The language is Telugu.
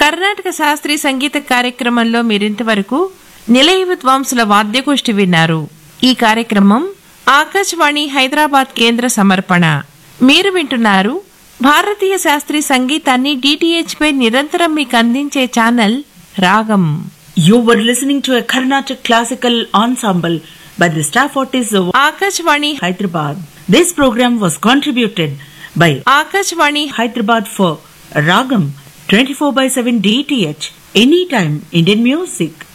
కర్ణాటక శాస్త్రీయ సంగీత కార్యక్రమంలో మీరింతవరకు నిలయ విద్వాంసుల వాద్యగోష్ఠి విన్నారు ఈ కార్యక్రమం ఆకాశవాణి హైదరాబాద్ కేంద్ర సమర్పణ మీరు వింటున్నారు భారతీయ శాస్త్రీయ సంగీతాన్ని డిటిహెచ్ పై నిరంతరం మీకు అందించే ఛానల్ రాగం You were listening to a Carnatic classical ensemble by the staff artists of Akashvani Hyderabad. This program was contributed by Akashvani Hyderabad for Ragam 24 by 7 DTH. Anytime Indian music.